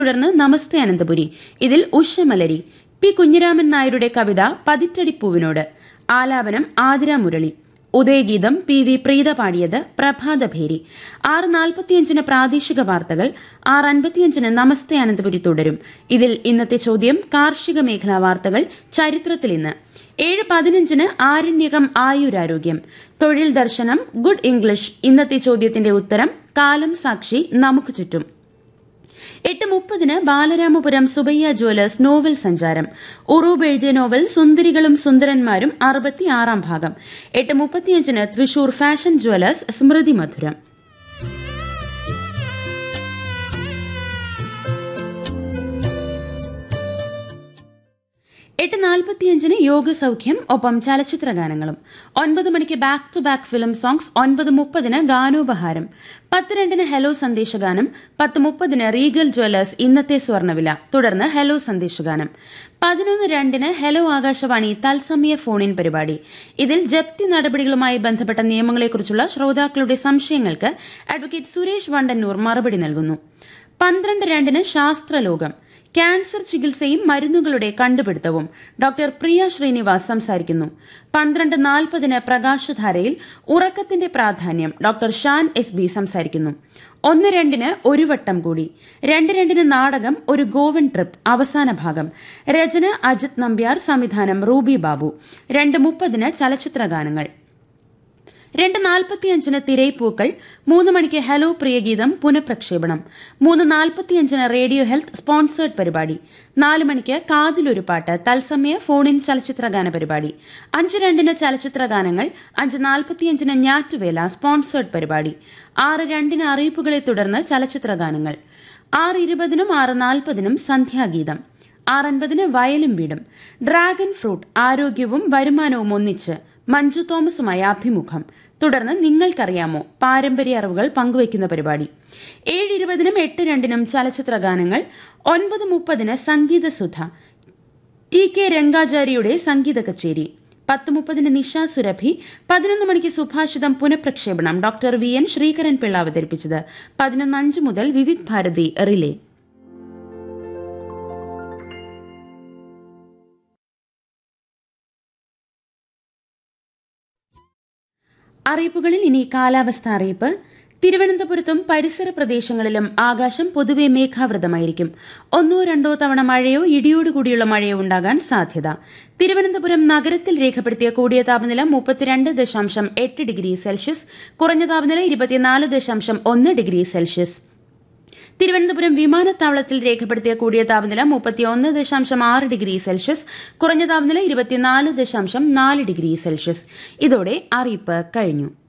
തുടർന്ന് നമസ്തേ അനന്തപുരി ഇതിൽ ഉഷമലരി പി കുഞ്ഞിരാമൻ നായരുടെ കവിത പതിറ്റടിപ്പൂവിനോട് ആലാപനം ആതിര മുരളി ഉദയഗീതം പി വി പ്രീത പാടിയത് പ്രഭാതഭേരി ആറ് നാൽപ്പത്തിയഞ്ചിന് പ്രാദേശിക വാർത്തകൾ ആറ് അൻപത്തിയഞ്ചിന് നമസ്തേ അനന്തപുരി തുടരും ഇതിൽ ഇന്നത്തെ ചോദ്യം കാർഷിക മേഖലാ വാർത്തകൾ ചരിത്രത്തിൽ ഇന്ന് ഏഴ് പതിനഞ്ചിന് ആരണ്യകം ആയുരാരോഗ്യം തൊഴിൽ ദർശനം ഗുഡ് ഇംഗ്ലീഷ് ഇന്നത്തെ ചോദ്യത്തിന്റെ ഉത്തരം കാലം സാക്ഷി നമുക്ക് ചുറ്റും എട്ട് മുപ്പതിന് ബാലരാമപുരം സുബയ്യ ജ്വല്ലേഴ്സ് നോവൽ സഞ്ചാരം ഉറൂബ് എഴുതിയ നോവൽ സുന്ദരികളും സുന്ദരന്മാരും അറുപത്തിയാറാം ഭാഗം എട്ട് മുപ്പത്തിയഞ്ചിന് തൃശൂർ ഫാഷൻ ജ്വല്ലേഴ്സ് സ്മൃതി മധുരം എട്ട് നാൽപ്പത്തിയഞ്ചിന് യോഗ സൗഖ്യം ഒപ്പം ചലച്ചിത്ര ഗാനങ്ങളും ഒൻപത് മണിക്ക് back to back film songs ഒൻപത് മുപ്പതിന് ഗാനോപഹാരം പത്ത് രണ്ടിന് ഹലോ സന്ദേശഗാനം പത്ത് മുപ്പതിന് റീഗൽ ജ്വല്ലേഴ്സ് ഇന്നത്തെ സ്വർണ്ണവില തുടർന്ന് ഹലോ സന്ദേശഗാനം പതിനൊന്ന് രണ്ടിന് ഹലോ ആകാശവാണി തത്സമയ ഫോണിൻ പരിപാടി ഇതിൽ ജപ്തി നടപടികളുമായി ബന്ധപ്പെട്ട നിയമങ്ങളെക്കുറിച്ചുള്ള ശ്രോതാക്കളുടെ സംശയങ്ങൾക്ക് അഡ്വക്കേറ്റ് സുരേഷ് വണ്ടന്നൂർ മറുപടി നൽകുന്നു പന്ത്രണ്ട് രണ്ടിന് ശാസ്ത്രലോകം ക്യാൻസർ ചികിത്സയും മരുന്നുകളുടെ കണ്ടുപിടുത്തവും ഡോക്ടർ പ്രിയ ശ്രീനിവാസ് സംസാരിക്കുന്നു പന്ത്രണ്ട് നാൽപ്പതിന് പ്രകാശധാരയിൽ ഉറക്കത്തിന്റെ പ്രാധാന്യം ഡോക്ടർ ഷാൻ എസ് ബി സംസാരിക്കുന്നു ഒന്ന് രണ്ടിന് ഒരു വട്ടം കൂടി രണ്ട് രണ്ടിന് നാടകം ഒരു ഗോവൻ ട്രിപ്പ് അവസാന ഭാഗം രചന അജിത് നമ്പ്യാർ സംവിധാനം റൂബി ബാബു രണ്ട് മുപ്പതിന് ചലച്ചിത്ര ഗാനങ്ങൾ രണ്ട് നാൽപ്പത്തിയഞ്ചിന് തിരൈപ്പൂക്കൾ മൂന്ന് മണിക്ക് ഹലോ പ്രിയഗീതം പുനഃപ്രക്ഷേപണം മൂന്ന് നാൽപ്പത്തിയഞ്ചിന് റേഡിയോ ഹെൽത്ത് സ്പോൺസേഡ് പരിപാടി നാല് മണിക്ക് കാതിലൊരു പാട്ട് തത്സമയ ഫോണിൻ ചലച്ചിത്ര ഗാന പരിപാടി അഞ്ച് രണ്ടിന് ചലച്ചിത്ര ഗാനങ്ങൾ അഞ്ച് നാൽപ്പത്തിയഞ്ചിന് ഞാറ്റുവേല സ്പോൺസേഡ് പരിപാടി ആറ് രണ്ടിന് അറിയിപ്പുകളെ തുടർന്ന് ചലച്ചിത്ര ഗാനങ്ങൾ ആറ് ഇരുപതിനും ആറ് നാൽപ്പതിനും സന്ധ്യാഗീതം ആറൻപതിന് വയലും വീടും ഡ്രാഗൺ ഫ്രൂട്ട് ആരോഗ്യവും വരുമാനവും ഒന്നിച്ച് മഞ്ജു തോമസുമായി അഭിമുഖം തുടർന്ന് നിങ്ങൾക്കറിയാമോ പാരമ്പര്യ അറിവുകൾ പങ്കുവയ്ക്കുന്ന പരിപാടി ഏഴ് ഇരുപതിനും എട്ട് രണ്ടിനും ചലച്ചിത്ര ഗാനങ്ങൾ ഒൻപത് മുപ്പതിന് സംഗീതസുധ ടി കെ രംഗാചാര്യയുടെ സംഗീത കച്ചേരി പത്ത് മുപ്പതിന് നിഷ സുരഭി പതിനൊന്ന് മണിക്ക് സുഭാഷിതം പുനഃപ്രക്ഷേപണം doctor V N Sreekaran Pillai അവതരിപ്പിച്ചത് പതിനൊന്ന് അഞ്ച് മുതൽ വിവിധ് ഭാരതി റിലേ അറിയിപ്പുകളിൽ ഇനി കാലാവസ്ഥ അറിയിപ്പ് തിരുവനന്തപുരത്തും പരിസര പ്രദേശങ്ങളിലും ആകാശം പൊതുവെ മേഘാവൃതമായിരിക്കും ഒന്നോ രണ്ടോ തവണ മഴയോ ഇടിയോടുകൂടിയുള്ള മഴയോ ഉണ്ടാകാൻ സാധ്യത തിരുവനന്തപുരം നഗരത്തിൽ രേഖപ്പെടുത്തിയ കൂടിയ താപനില മുപ്പത്തിരണ്ട് ദശാംശം എട്ട് ഡിഗ്രി സെൽഷ്യസ് കുറഞ്ഞ താപനില ഇരുപത്തിനാല് ദശാംശം ഒന്ന് ഡിഗ്രി സെൽഷ്യസ് തിരുവനന്തപുരം വിമാനത്താവളത്തിൽ രേഖപ്പെടുത്തിയ കൂടിയ താപനില മുപ്പത്തിയൊന്ന് ദശാംശം ആറ് ഡിഗ്രി സെൽഷ്യസ് കുറഞ്ഞ താപനില ഇരുപത്തിനാല് ദശാംശം നാല് ഡിഗ്രി സെൽഷ്യസ് ഇതോടെ അറിയിപ്പ് കഴിഞ്ഞു